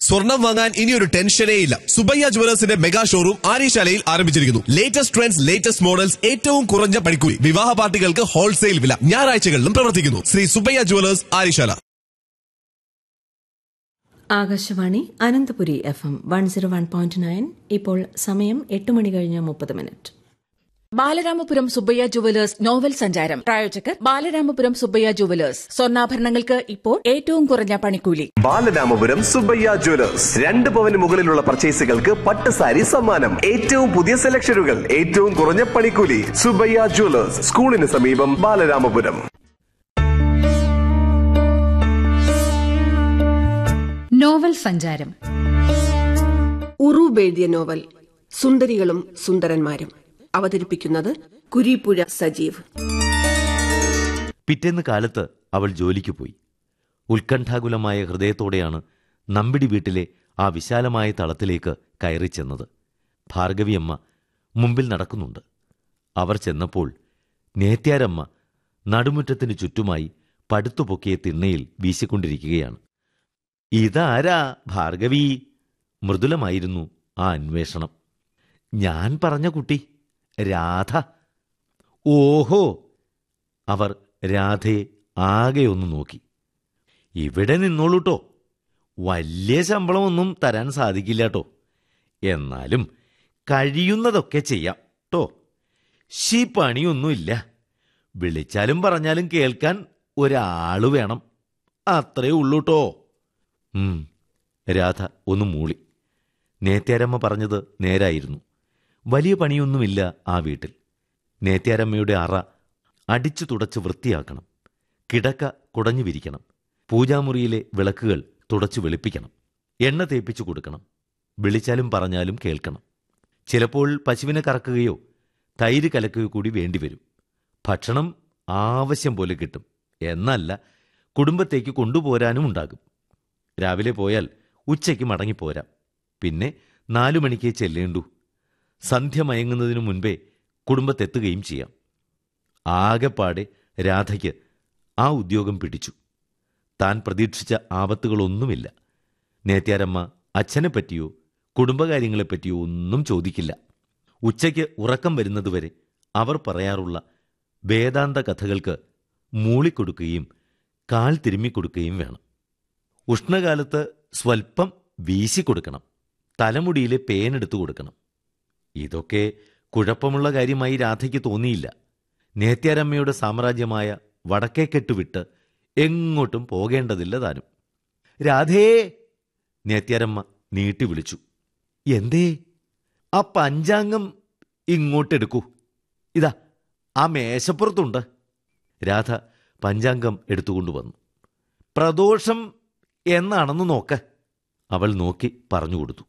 സ്വർണം വാങ്ങാൻ ഇനി ഒരു ടെൻഷനേ ഇല്ല സുബയ്യ ജുവലേഴ്സിന്റെ മെഗാ ഷോറൂം ആര്യശാലയിൽ ആരംഭിച്ചിരിക്കുന്നു ലേറ്റസ്റ്റ് ട്രെൻഡ്സ് ലേറ്റസ്റ്റ് മോഡൽസ് ഏറ്റവും കുറഞ്ഞ പണിക്കൂലി വിവാഹ പാർട്ടികൾക്ക് ഹോൾസെയിൽ വില ഞായറാഴ്ചകളിലും പ്രവർത്തിക്കുന്നു Sree Subbaiah jewellers Aryasala Akashvani Ananthapuri F M one zero one point nine ഇപ്പോൾ സമയം എട്ട് മണി കഴിഞ്ഞ് മുപ്പത് minute Balaramapuram Subbaiah jewellers novel സഞ്ചാരം പ്രായോജകർ ബാലരാമപുരം സുബ്ബയ്യ ജുവലേഴ്സ് സ്വർണ്ണാഭരണങ്ങൾക്ക് ഇപ്പോൾ ഏറ്റവും കുറഞ്ഞ പണിക്കൂലി ബാലരാമപുരം സുബയ്യ ജ്വല്ലേഴ്സ് രണ്ട് പവന് മുകളിലുള്ള പർച്ചേസുകൾക്ക് പട്ട് സാരി സമ്മാനം ഏറ്റവും പുതിയ സെലക്ഷനുകൾ ഏറ്റവും കുറഞ്ഞ പണിക്കൂലി സുബയ്യ ജ്വല്ലേഴ്സ് സ്കൂളിന് സമീപം ബാലരാമപുരം നോവൽ സഞ്ചാരം ഉറൂബ് എഴുതിയ നോവൽ സുന്ദരികളും സുന്ദരന്മാരും അവതരിപ്പിക്കുന്നത് കുരീപ്പുഴ സജീവ് പിറ്റേന്ന് കാലത്ത് അവൾ ജോലിക്ക് പോയി ഉത്കണ്ഠാകുലമായ ഹൃദയത്തോടെയാണ് നമ്പിടി വീട്ടിലെ ആ വിശാലമായ തളത്തിലേക്ക് കയറി ചെന്നത് ഭാർഗവിയമ്മ മുമ്പിൽ നടക്കുന്നുണ്ട് അവർ ചെന്നപ്പോൾ നേത്യാരമ്മ നടുമുറ്റത്തിന് ചുറ്റുമായി പടുത്തുപൊക്കിയ തിണ്ണയിൽ വീശിക്കൊണ്ടിരിക്കുകയാണ് ഇതാരാ ഭാർഗവി മൃദുലമായിരുന്നു ആ അന്വേഷണം ഞാൻ പറഞ്ഞ കുട്ടി രാധ ഓഹോ അവർ രാധയെ ആകെ ഒന്ന് നോക്കി ഇവിടെ നിന്നോളൂട്ടോ വലിയ ശമ്പളമൊന്നും തരാൻ സാധിക്കില്ല കേട്ടോ എന്നാലും കഴിയുന്നതൊക്കെ ചെയ്യാം ട്ടോ ശീ പണിയൊന്നുമില്ല വിളിച്ചാലും പറഞ്ഞാലും കേൾക്കാൻ ഒരാള് വേണം അത്രേ ഉള്ളൂട്ടോ ഉം, രാധ ഒന്ന് മൂളി നേത്യാരമ്മ പറഞ്ഞത് നേരായിരുന്നു വലിയ പണിയൊന്നുമില്ല ആ വീട്ടിൽ നേത്യാരമ്മയുടെ അറ അടിച്ചു തുടച്ച് വൃത്തിയാക്കണം കിടക്ക കുടഞ്ഞു വിരിക്കണം പൂജാമുറിയിലെ വിളക്കുകൾ തുടച്ചു വെളുപ്പിക്കണം എണ്ണ തേപ്പിച്ചു കൊടുക്കണം വിളിച്ചാലും പറഞ്ഞാലും കേൾക്കണം ചിലപ്പോൾ പശുവിനെ കറക്കുകയോ തൈര് കലക്കുകയോ കൂടി വേണ്ടിവരും ഭക്ഷണം ആവശ്യം പോലെ കിട്ടും എന്നല്ല കുടുംബത്തേക്ക് കൊണ്ടുപോരാനും ഉണ്ടാകും രാവിലെ പോയാൽ ഉച്ചയ്ക്ക് മടങ്ങിപ്പോരാം പിന്നെ നാലു മണിക്കേ ചെല്ലേണ്ടു സന്ധ്യ മയങ്ങുന്നതിനു മുൻപേ കുടുംബത്തെത്തുകയും ചെയ്യാം ആകെപ്പാടെ രാധയ്ക്ക് ആ ഉദ്യോഗം പിടിച്ചു താൻ പ്രതീക്ഷിച്ച ആപത്തുകളൊന്നുമില്ല നേത്യാരമ്മ അച്ഛനെപ്പറ്റിയോ കുടുംബകാര്യങ്ങളെപ്പറ്റിയോ ഒന്നും ചോദിക്കില്ല ഉച്ചയ്ക്ക് ഉറക്കം വരുന്നതുവരെ അവർ പറയാറുള്ള വേദാന്ത കഥകൾക്ക് മൂളിക്കൊടുക്കുകയും കാൽ തിരുമ്മിക്കൊടുക്കുകയും വേണം ഉഷ്ണകാലത്ത് സ്വൽപ്പം വീശിക്കൊടുക്കണം തലമുടിയിലെ പേനെടുത്തു കൊടുക്കണം ഇതൊക്കെ കുഴപ്പമുള്ള കാര്യമായി രാധയ്ക്ക് തോന്നിയില്ല നേത്യാരമ്മയുടെ സാമ്രാജ്യമായ വടക്കേക്കെട്ട് വിട്ട് എങ്ങോട്ടും പോകേണ്ടതില്ല താനും രാധേ നേത്യാരമ്മ നീട്ടി വിളിച്ചു എന്തേ ആ പഞ്ചാംഗം ഇങ്ങോട്ടെടുക്കൂ ഇതാ ആ മേശപ്പുറത്തുണ്ട് രാധ പഞ്ചാംഗം എടുത്തുകൊണ്ടുവന്നു പ്രദോഷം എന്നാണെന്ന് നോക്ക് അവൾ നോക്കി പറഞ്ഞു കൊടുത്തു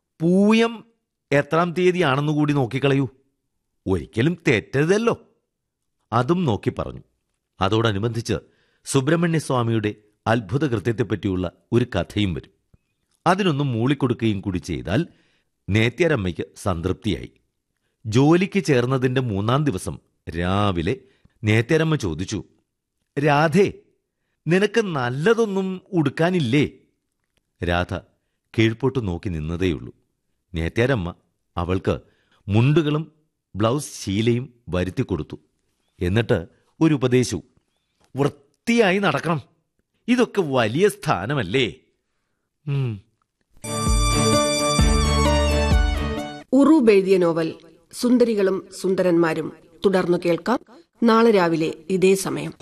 പൂയം എത്രാം തീയതിയാണെന്ന് കൂടി നോക്കിക്കളയൂ ഒരിക്കലും തെറ്റരുതല്ലോ അതും നോക്കി പറഞ്ഞു അതോടനുബന്ധിച്ച് സുബ്രഹ്മണ്യസ്വാമിയുടെ അത്ഭുത കൃത്യത്തെപ്പറ്റിയുള്ള ഒരു കഥയും വരും അതിനൊന്നും മൂളിക്കൊടുക്കുകയും കൂടി ചെയ്താൽ നേത്യരമ്മയ്ക്ക് സംതൃപ്തിയായി ജോലിക്ക് ചേർന്നതിന്റെ മൂന്നാം ദിവസം രാവിലെ നേത്യരമ്മ ചോദിച്ചു രാധേ നിനക്ക് നല്ലതൊന്നും ഉടുക്കാനില്ലേ രാധ കീഴ്പോട്ട് നോക്കി നിന്നതേയുള്ളൂ നേത്യാരമ്മ അവൾക്ക് മുണ്ടുകളും ബ്ലൗസ് ശീലയും വരുത്തി കൊടുത്തു എന്നിട്ട് ഒരു ഉപദേശവും വൃത്തിയായി നടക്കണം ഇതൊക്കെ വലിയ സ്ഥാനമല്ലേ ഉം ഉറൂബ് എഴുതിയ നോവൽ സുന്ദരികളും സുന്ദരന്മാരും തുടർന്നു കേൾക്കാം നാളെ രാവിലെ ഇതേ സമയം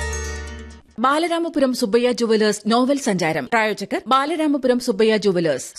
ബാലരാമപുരം സുബ്ബയ്യ ജുവലേഴ്സ് നോവൽ സഞ്ചാരം പ്രായോജകർ ബാലരാമപുരം സുബ്ബയ്യ ജുവലേഴ്സ്